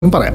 പറയാം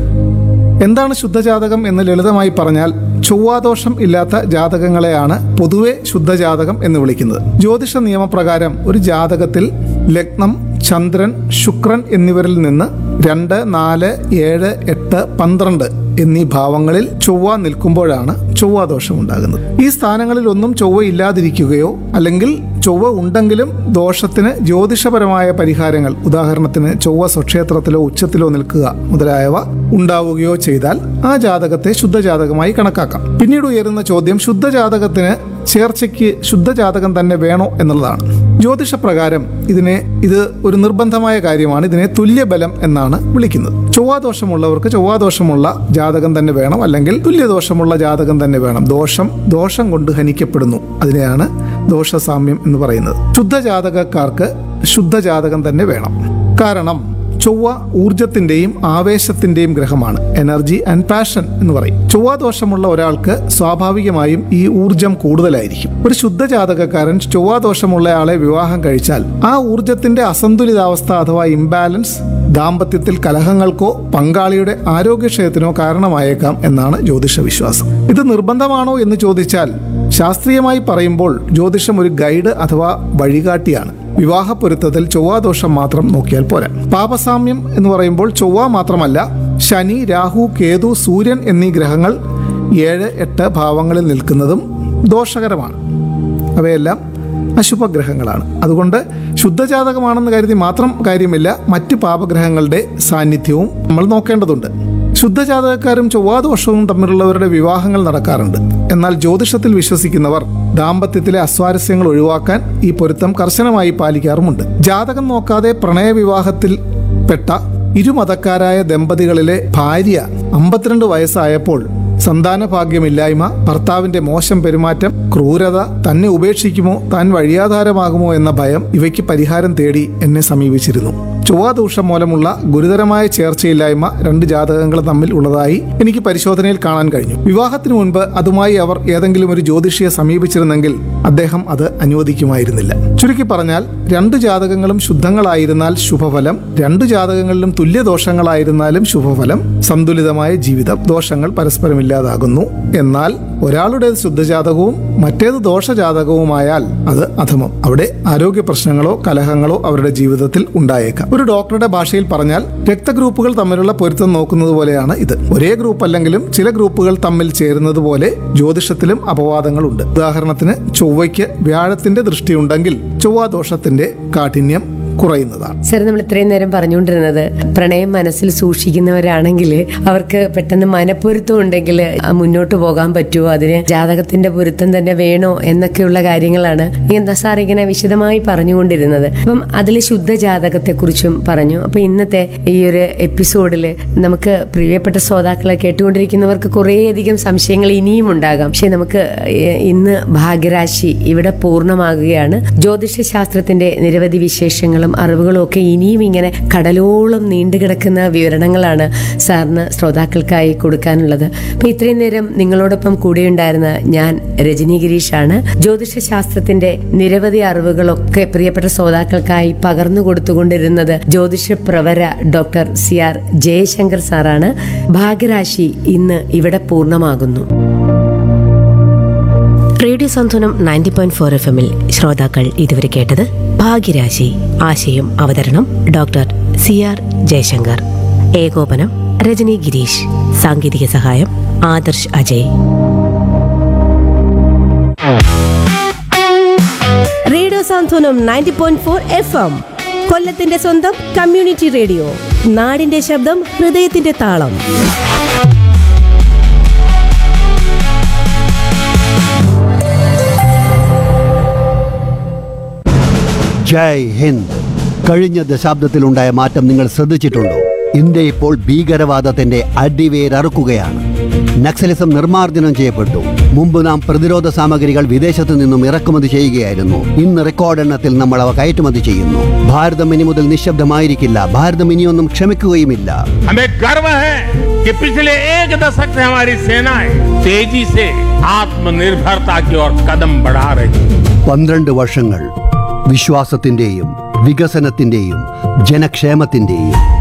എന്താണ് ശുദ്ധജാതകം എന്ന് ലളിതമായി പറഞ്ഞാൽ ചൊവ്വാദോഷം ഇല്ലാത്ത ജാതകങ്ങളെയാണ് പൊതുവെ ശുദ്ധജാതകം എന്ന് വിളിക്കുന്നത് ജ്യോതിഷ നിയമപ്രകാരം ഒരു ജാതകത്തിൽ ലഗ്നം ചന്ദ്രൻ ശുക്രൻ എന്നിവരിൽ നിന്ന് രണ്ട് നാല് ഏഴ് എട്ട് പന്ത്രണ്ട് എന്നീ ഭാവങ്ങളിൽ ചൊവ്വ നിൽക്കുമ്പോഴാണ് ചൊവ്വാദോഷം ഉണ്ടാകുന്നത് ഈ സ്ഥാനങ്ങളിൽ ഒന്നും ചൊവ്വ ഇല്ലാതിരിക്കുകയോ അല്ലെങ്കിൽ ചൊവ്വ ഉണ്ടെങ്കിലും ദോഷത്തിന് ജ്യോതിഷപരമായ പരിഹാരങ്ങൾ ഉദാഹരണത്തിന് ചൊവ്വ സ്വക്ഷേത്രത്തിലോ ഉച്ചത്തിലോ നിൽക്കുക മുതലായവ ഉണ്ടാവുകയോ ചെയ്താൽ ആ ജാതകത്തെ ശുദ്ധജാതകമായി കണക്കാക്കാം പിന്നീട് ഉയരുന്ന ചോദ്യം ശുദ്ധജാതകത്തിന് ചേർച്ചയ്ക്ക് ശുദ്ധജാതകം തന്നെ വേണോ എന്നുള്ളതാണ് ജ്യോതിഷപ്രകാരം ഇതിനെ ഇത് ഒരു നിർബന്ധമായ കാര്യമാണ് ഇതിനെ തുല്യബലം എന്നാണ് വിളിക്കുന്നത് ചൊവ്വാദോഷമുള്ളവർക്ക് ചൊവ്വാദോഷമുള്ള ജാതകം തന്നെ വേണം അല്ലെങ്കിൽ തുല്യദോഷമുള്ള ജാതകം തന്നെ വേണം ദോഷം ദോഷം കൊണ്ട് ഹനിക്കപ്പെടുന്നു അതിനെയാണ് ദോഷസാമ്യം എന്ന് പറയുന്നത് ശുദ്ധജാതകക്കാർക്ക് ശുദ്ധജാതകം തന്നെ വേണം കാരണം ചൊവ്വ ഊർജത്തിന്റെയും ആവേശത്തിന്റെയും ഗ്രഹമാണ് എനർജി ആൻഡ് പാഷൻ എന്ന് പറയും ചൊവ്വ ദോഷമുള്ള ഒരാൾക്ക് സ്വാഭാവികമായും ഈ ഊർജം കൂടുതലായിരിക്കും ഒരു ശുദ്ധ ജാതകക്കാരൻ ചൊവ്വ ദോഷമുള്ളയാളെ വിവാഹം കഴിച്ചാൽ ആ ഊർജത്തിന്റെ അസന്തുലിതാവസ്ഥ അഥവാ ഇംബാലൻസ് ദാമ്പത്യത്തിൽ കലഹങ്ങൾക്കോ പങ്കാളിയുടെ ആരോഗ്യക്ഷയത്തിനോ കാരണമായേക്കാം എന്നാണ് ജ്യോതിഷ വിശ്വാസം ഇത് നിർബന്ധമാണോ എന്ന് ചോദിച്ചാൽ ശാസ്ത്രീയമായി പറയുമ്പോൾ ജ്യോതിഷം ഒരു ഗൈഡ് അഥവാ വഴികാട്ടിയാണ് വിവാഹ പൊരുത്തത്തിൽ ചൊവ്വാദോഷം മാത്രം നോക്കിയാൽ പോരാ പാപസാമ്യം എന്ന് പറയുമ്പോൾ ചൊവ്വ മാത്രമല്ല ശനി രാഹു കേതു സൂര്യൻ എന്നീ ഗ്രഹങ്ങൾ ഏഴ് എട്ട് ഭാവങ്ങളിൽ നിൽക്കുന്നതും ദോഷകരമാണ് അവയെല്ലാം അശുഭഗ്രഹങ്ങളാണ് അതുകൊണ്ട് ശുദ്ധജാതകമാണെന്ന് കരുതി മാത്രം കാര്യമില്ല മറ്റ് പാപഗ്രഹങ്ങളുടെ സാന്നിധ്യവും നമ്മൾ നോക്കേണ്ടതുണ്ട് ശുദ്ധജാതകക്കാരും ചൊവ്വാദോഷവും തമ്മിലുള്ളവരുടെ വിവാഹങ്ങൾ നടക്കാറുണ്ട് എന്നാൽ ജ്യോതിഷത്തിൽ വിശ്വസിക്കുന്നവർ ദാമ്പത്യത്തിലെ അസ്വാരസ്യങ്ങൾ ഒഴിവാക്കാൻ ഈ പൊരുത്തം കർശനമായി പാലിക്കാറുമുണ്ട് ജാതകം നോക്കാതെ പ്രണയവിവാഹത്തിൽ പെട്ട ഇരുമതക്കാരായ ദമ്പതികളിലെ ഭാര്യ അമ്പത്തിരണ്ട് വയസ്സായപ്പോൾ സന്താന ഭാഗ്യമില്ലായ്മ ഭർത്താവിന്റെ മോശം പെരുമാറ്റം ക്രൂരത തന്നെ ഉപേക്ഷിക്കുമോ താൻ വഴിയാധാരമാകുമോ എന്ന ഭയം ഇവയ്ക്ക് പരിഹാരം തേടി എന്നെ സമീപിച്ചിരുന്നു ചൊവ്വാദൂഷം മൂലമുള്ള ഗുരുതരമായ ചേർച്ചയില്ലായ്മ രണ്ട് ജാതകങ്ങൾ തമ്മിൽ ഉള്ളതായി എനിക്ക് പരിശോധനയിൽ കാണാൻ കഴിഞ്ഞു വിവാഹത്തിനു മുൻപ് അതുമായി അവർ ഏതെങ്കിലും ഒരു ജ്യോതിഷിയെ സമീപിച്ചിരുന്നെങ്കിൽ അദ്ദേഹം അത് അനുവദിക്കുമായിരുന്നില്ല ചുരുക്കി പറഞ്ഞാൽ രണ്ട് ജാതകങ്ങളും ശുദ്ധങ്ങളായിരുന്നാൽ ശുഭഫലം രണ്ട് ജാതകങ്ങളിലും തുല്യദോഷങ്ങളായിരുന്നാലും ശുഭഫലം സന്തുലിതമായ ജീവിതം ദോഷങ്ങൾ പരസ്പരം ഇല്ലാതാകുന്നു എന്നാൽ ഒരാളുടെ ശുദ്ധജാതകവും മറ്റേത് ദോഷജാതകവുമായാൽ അത് അധമം അവിടെ ആരോഗ്യ പ്രശ്നങ്ങളോ കലഹങ്ങളോ അവരുടെ ജീവിതത്തിൽ ഉണ്ടായേക്കാം ഒരു ഡോക്ടറുടെ ഭാഷയിൽ പറഞ്ഞാൽ രക്തഗ്രൂപ്പുകൾ തമ്മിലുള്ള പൊരുത്തം നോക്കുന്നത് പോലെയാണ് ഇത് ഒരേ ഗ്രൂപ്പ് അല്ലെങ്കിലും ചില ഗ്രൂപ്പുകൾ തമ്മിൽ ചേരുന്നത് പോലെ ജ്യോതിഷത്തിലും അപവാദങ്ങളുണ്ട് ഉദാഹരണത്തിന് ചൊവ്വയ്ക്ക് വ്യാഴത്തിന്റെ ദൃഷ്ടിയുണ്ടെങ്കിൽ ചൊവ്വാദോഷത്തിന്റെ കാഠിന്യം കുറയുന്നതാണ് സർ നമ്മൾ ഇത്രയും നേരം പറഞ്ഞുകൊണ്ടിരുന്നത് പ്രണയം മനസ്സിൽ സൂക്ഷിക്കുന്നവരാണെങ്കിൽ അവർക്ക് പെട്ടെന്ന് മനപ്പൊരുത്തം ഉണ്ടെങ്കിൽ ആ മുന്നോട്ട് പോകാൻ പറ്റുമോ അതിന് ജാതകത്തിന്റെ പൊരുത്തം തന്നെ വേണോ എന്നൊക്കെയുള്ള കാര്യങ്ങളാണ് എന്താ സാർ ഇങ്ങനെ വിശദമായി പറഞ്ഞുകൊണ്ടിരുന്നത് അപ്പം അതിൽ ശുദ്ധ ജാതകത്തെ കുറിച്ചും പറഞ്ഞു അപ്പൊ ഇന്നത്തെ ഈ ഒരു എപ്പിസോഡിൽ നമുക്ക് പ്രിയപ്പെട്ട ശ്രോതാക്കളെ കേട്ടുകൊണ്ടിരിക്കുന്നവർക്ക് കുറേയധികം സംശയങ്ങൾ ഇനിയും ഉണ്ടാകാം പക്ഷെ നമുക്ക് ഏഹ്, ഇന്ന് ഭാഗ്യരാശി ഇവിടെ പൂർണ്ണമാകുകയാണ് ജ്യോതിഷ ശാസ്ത്രത്തിന്റെ നിരവധി വിശേഷങ്ങളും അറിവുകളും ഒക്കെ ഇനിയും ഇങ്ങനെ കടലോളം നീണ്ടുകിടക്കുന്ന വിവരണങ്ങളാണ് സാറിന് ശ്രോതാക്കൾക്കായി കൊടുക്കാനുള്ളത് അപ്പൊ ഇത്രയും നേരം നിങ്ങളോടൊപ്പം കൂടെയുണ്ടായിരുന്ന ഞാൻ രജനി ഗിരീഷാണ് ജ്യോതിഷ ശാസ്ത്രത്തിന്റെ നിരവധി അറിവുകളൊക്കെ പ്രിയപ്പെട്ട ശ്രോതാക്കൾക്കായി പകർന്നു കൊടുത്തുകൊണ്ടിരുന്നത് ജ്യോതിഷ പ്രവര ഡോക്ടർ സി ആർ ജയശങ്കർ സാറാണ് ഭാഗ്യരാശി ഇന്ന് ഇവിടെ പൂർണ്ണമാകുന്നു radio Santhulanam ninety point four F എമ്മിൽ ശ്രോതാക്കൾ ഇതുവരെ കേട്ടത് ഭാഗ്യരാശി ആശയം അവതരണം ഡോക്ടർ സി ആർ ജയശങ്കർ ഏകോപനം രജനി ഗിരീഷ് സാങ്കേതിക സഹായം Adarsh Ajay radio Santhwanam ninety point four F M കൊല്ലത്തിന്റെ സ്വന്തം കമ്മ്യൂണിറ്റി റേഡിയോ നാടിന്റെ ശബ്ദം ഹൃദയത്തിന്റെ താളം ജയ് ഹിന്ദ് കഴിഞ്ഞ ദശാബ്ദത്തിലുണ്ടായ മാറ്റം നിങ്ങൾ ശ്രദ്ധിച്ചിട്ടുണ്ടോ ഇന്ത്യ ഇപ്പോൾ ഭീകരവാദത്തിന്റെ അടിവേരറുക്കുകയാണ് നക്സലിസം നിർമ്മാർജ്ജനം ചെയ്യപ്പെട്ടു മുമ്പ് നാം പ്രതിരോധ സാമഗ്രികൾ വിദേശത്തു നിന്നും ഇറക്കുമതി ചെയ്യുകയായിരുന്നു ഇന്ന് റെക്കോർഡ് എണ്ണത്തിൽ നമ്മൾ അവ കയറ്റുമതി ചെയ്യുന്നു ഭാരതം ഇനി മുതൽ നിശബ്ദമായിരിക്കില്ല ഭാരതം ഇനിയൊന്നും ക്ഷമിക്കുകയുമില്ല हमें गर्व है कि पिछले एक दशक से हमारी सेनाएं तेजी से आत्मनिर्भरता की ओर कदम बढ़ा रही है പന്ത്രണ്ട് വർഷങ്ങൾ വിശ്വാസത്തിന്റെയും വികസനത്തിന്റെയും ജനക്ഷേമത്തിന്റെയും